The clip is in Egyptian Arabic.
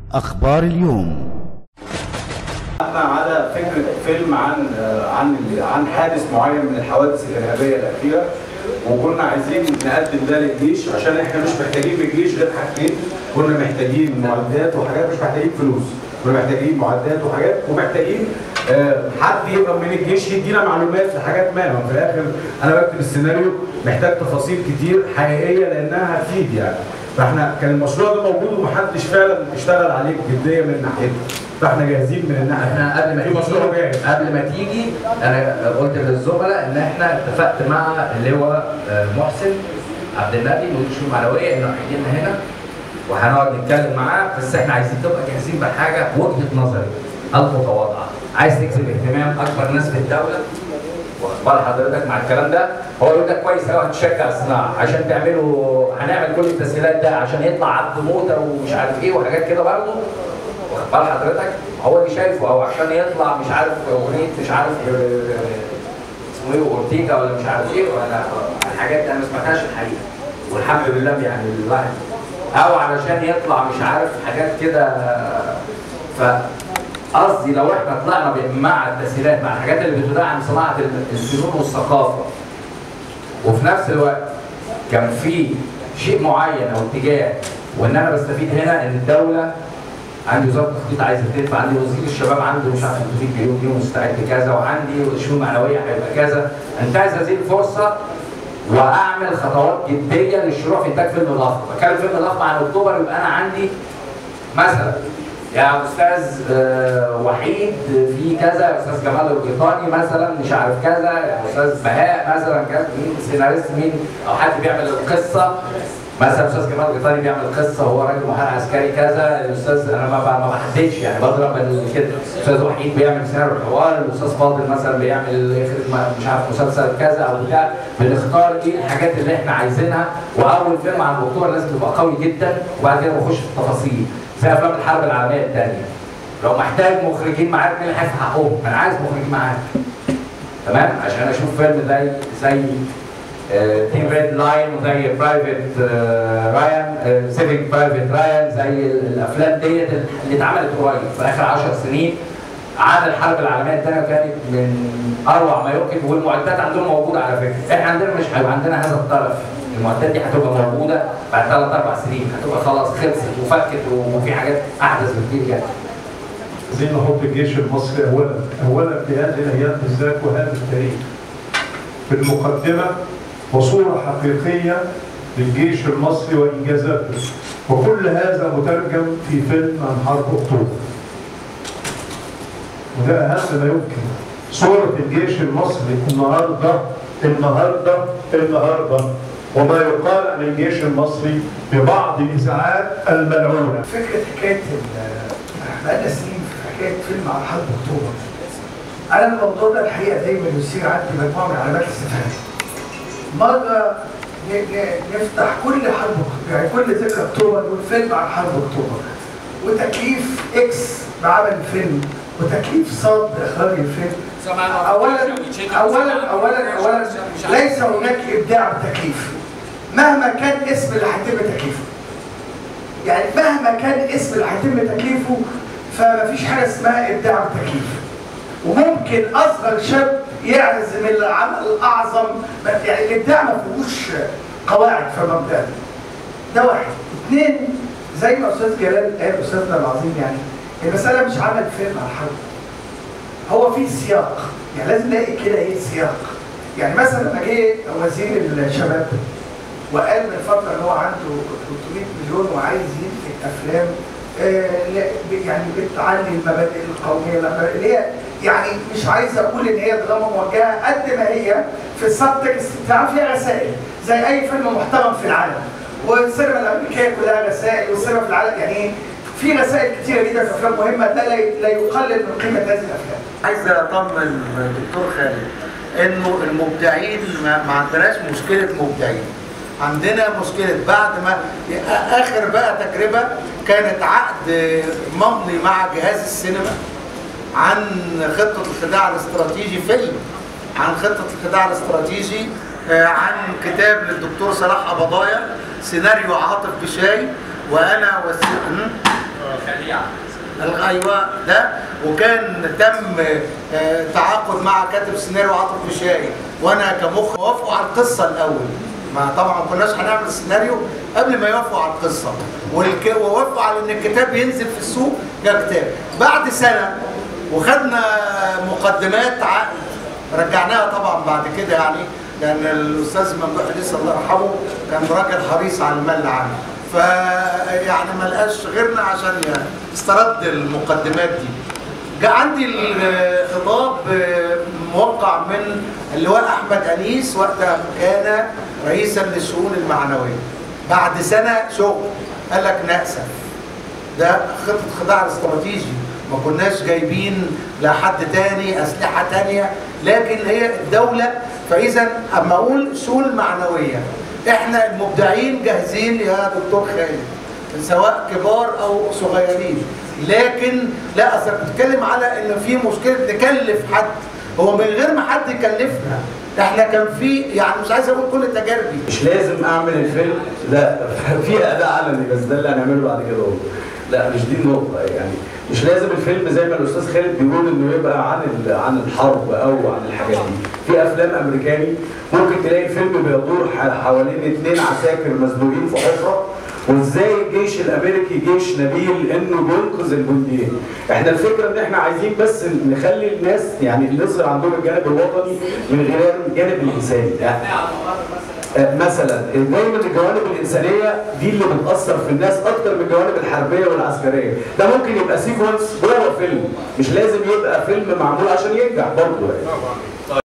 أخبار اليوم احنا على فكره فيلم عن عن عن حادث معين من الحوادث الارهابيه الاخيره وكنا عايزين نقدم ده للجيش عشان احنا مش محتاجين من الجيش غير حاجتين كنا محتاجين معدات وحاجات مش محتاجين فلوس كنا محتاجين معدات وحاجات ومحتاجين آه، حد يبقى من الجيش يدينا معلومات لحاجات ما ما في الاخر انا بكتب السيناريو محتاج تفاصيل كتير حقيقيه لانها هتفيد يعني فاحنا كان المشروع ده موجود ومحدش فعلا اشتغل عليه بجديه من ناحيته فاحنا جاهزين من الناحيه احنا قبل ما في مشروع تيجي جاهز قبل ما تيجي انا قلت للزملاء ان احنا اتفقت مع اللواء آه، محسن عبد النبي مدير الشؤون المعنويه انه هيجي لنا هنا وهنقعد نتكلم معاه بس احنا عايزين تبقى جاهزين بحاجه وجهه نظري المتواضعه عايز تجذب اهتمام اكبر ناس في الدوله واخد بال حضرتك مع الكلام ده هو يقول لك كويس قوي هتشجع الصناعه عشان تعملوا هنعمل كل التسهيلات ده عشان يطلع عبد موته ومش عارف ايه وحاجات كده برضه واخد بال حضرتك هو اللي شايفه او عشان يطلع مش عارف اغنيه مش عارف آه، اسمه ايه اورتيجا ولا مش عارف ايه ولا الحاجات دي انا ما سمعتهاش الحقيقه والحمد لله يعني الواحد او علشان يطلع مش عارف حاجات كده ف قصدي لو احنا طلعنا ب- مع التسهيلات مع الحاجات اللي بتدعم صناعه ال- الفنون والثقافه وفي نفس الوقت كان في شيء معين او اتجاه وان انا بستفيد هنا ان الدوله عندي وزاره التخطيط عايزه تدفع عندي وزير الشباب عنده مش عارف 300 مليون جنيه مستعد كذا وعندي الشؤون المعنويه هيبقى كذا انتهز هذه الفرصه واعمل خطوات جديه للشروع في انتاج فيلم ضخم بتكلم فيلم ضخم عن اكتوبر يبقى انا عندي مثلا يا استاذ آه، وحيد في كذا يا استاذ جمال القيطاني مثلا مش عارف كذا يا استاذ بهاء مثلا كذا مين سيناريست مين او حد بيعمل القصه مثلا استاذ جمال القيطاني بيعمل قصه وهو راجل محامي عسكري كذا الاستاذ انا ما ما بحددش يعني بضرب بال- كده الاستاذ وحيد بيعمل سيناريو الحوار الاستاذ فاضل مثلا بيعمل يخرج م- مش عارف مسلسل كذا او بتاع بنختار ايه الحاجات اللي احنا عايزينها واول فيلم عن اكتوبر لازم تبقى قوي جدا وبعد كده بخش في التفاصيل زي افلام الحرب العالميه الثانيه لو محتاج مخرجين معاك مين اللي هيدفع حقهم؟ انا عايز مخرجين معاك تمام عشان اشوف فيلم زي زي تيم ريد لاين وزي برايفت رايان سيفنج برايفت رايان زي الافلام ديت اللي اتعملت قريب في اخر 10 سنين عن الحرب العالميه الثانيه كانت من اروع ما يمكن والمعدات عندنا موجوده على فكره احنا عندنا مش هيبقى عندنا هذا الطرف المعدات دي هتبقى موجوده بعد ثلاث اربع سنين هتبقى خلاص خلصت وفكت وفي حاجات احدث بكتير جدا عايزين نحط الجيش المصري اولا اولا في هذه الايام بالذات وهذا التاريخ في المقدمه وصوره حقيقيه للجيش المصري وانجازاته وكل هذا مترجم في فيلم عن حرب اكتوبر وده اهم ما يمكن صوره الجيش المصري النهارده النهارده النهارده وما يقال عن الجيش المصري ببعض الاذاعات الملعونه فكره حكايه ال- بقالنا سنين في حكايه فيلم عن حرب اكتوبر انا الموضوع ده الحقيقه دايما يثير عندي مجموعه من علامات الاستفهام مره ن- ن- نفتح كل حرب أكتوبر، يعني كل ذكرى اكتوبر نقول فيلم عن حرب اكتوبر وتكليف اكس بعمل الفيلم وتكليف صاد باخراج الفيلم اولا اولا اولا اولا ليس هناك ابداع بتكليف مهما كان اسم اللي هيتم تكليفه يعني مهما كان اسم اللي هيتم تكليفه فما فيش حاجه اسمها ابداع بتكليف وممكن اصغر شاب يعزم العمل الاعظم يعني الابداع ما فيهوش قواعد في مبدأ ده واحد اثنين زي ما استاذ جلال قال استاذنا العظيم يعني المساله مش عمل فيلم على الحرب هو في سياق يعني لازم نلاقي كده ايه سياق يعني مثلا لما جه وزير الشباب وقال من فتره ان هو عنده 300 مليون وعايز ينتج افلام آه لا- يعني بتعلي المبادئ القوميه المبادئ اللي هي يعني مش عايز اقول ان هي دراما موجهه قد ما هي في السب تكست بتاعها فيها رسائل زي اي فيلم محترم في العالم والسينما الامريكيه كلها رسائل والسينما في العالم يعني ايه في رسائل كتيره جدا في افلام مهمه ده لا لا يقلل من قيمه هذه الافلام عايز اطمن الدكتور خالد انه المبدعين ما, ما عندناش مشكله مبدعين عندنا مشكله بعد ما اخر بقى تجربه كانت عقد ممضي مع جهاز السينما عن خطه الخداع الاستراتيجي فيلم عن خطه الخداع الاستراتيجي آه، عن كتاب للدكتور صلاح قبضايا سيناريو عاطف بشاي وانا وس... ايوه ده وكان تم آه، تعاقد مع كاتب السيناريو عاطف الشاي وانا كمخرج وافقوا على القصه الاول ما طبعا ما كناش هنعمل السيناريو قبل ما يوافقوا على القصه والك... ووافقوا على ان الكتاب ينزل في السوق ككتاب بعد سنه وخدنا مقدمات عقد رجعناها طبعا بعد كده يعني لان الاستاذ ممدوح لسه الله يرحمه كان راجل حريص على المال عنه فيعني ما لقاش غيرنا عشان يعني استرد المقدمات دي جاء عندي الخطاب موقع من اللواء احمد انيس وقتها كان رئيسا للشؤون المعنويه بعد سنه شغل قال لك نأسف ده خطه خداع استراتيجي ما كناش جايبين لا حد تاني اسلحه تانيه لكن هي الدوله فاذا اما اقول الشؤون المعنويه احنا المبدعين جاهزين يا دكتور خالد سواء كبار او صغيرين لكن لا اصل بتتكلم على ان في مشكله نكلف حد هو من غير ما حد يكلفنا احنا كان في يعني مش عايز اقول كل تجاربي مش لازم اعمل الفيلم لا في اداء علني بس ده اللي هنعمله بعد كده هو لا مش دي النقطه يعني مش لازم الفيلم زي ما الاستاذ خالد بيقول انه يبقى عن ال- عن الحرب او عن الحاجات دي في افلام امريكاني ممكن تلاقي الفيلم بيدور ح- حوالين اثنين عساكر مزنوقين في حفره وازاي الجيش الامريكي جيش نبيل انه بينقذ الجنديين احنا الفكره ان احنا عايزين بس نخلي الناس يعني نظهر عندهم الجانب الوطني من غير الجانب الانساني يعني آه، مثلا دايما الجوانب الانسانيه دي اللي بتاثر في الناس اكتر من الجوانب الحربيه والعسكريه ده ممكن يبقى سيكونس جوه فيلم مش لازم يبقى فيلم معمول عشان ينجح برضه يعني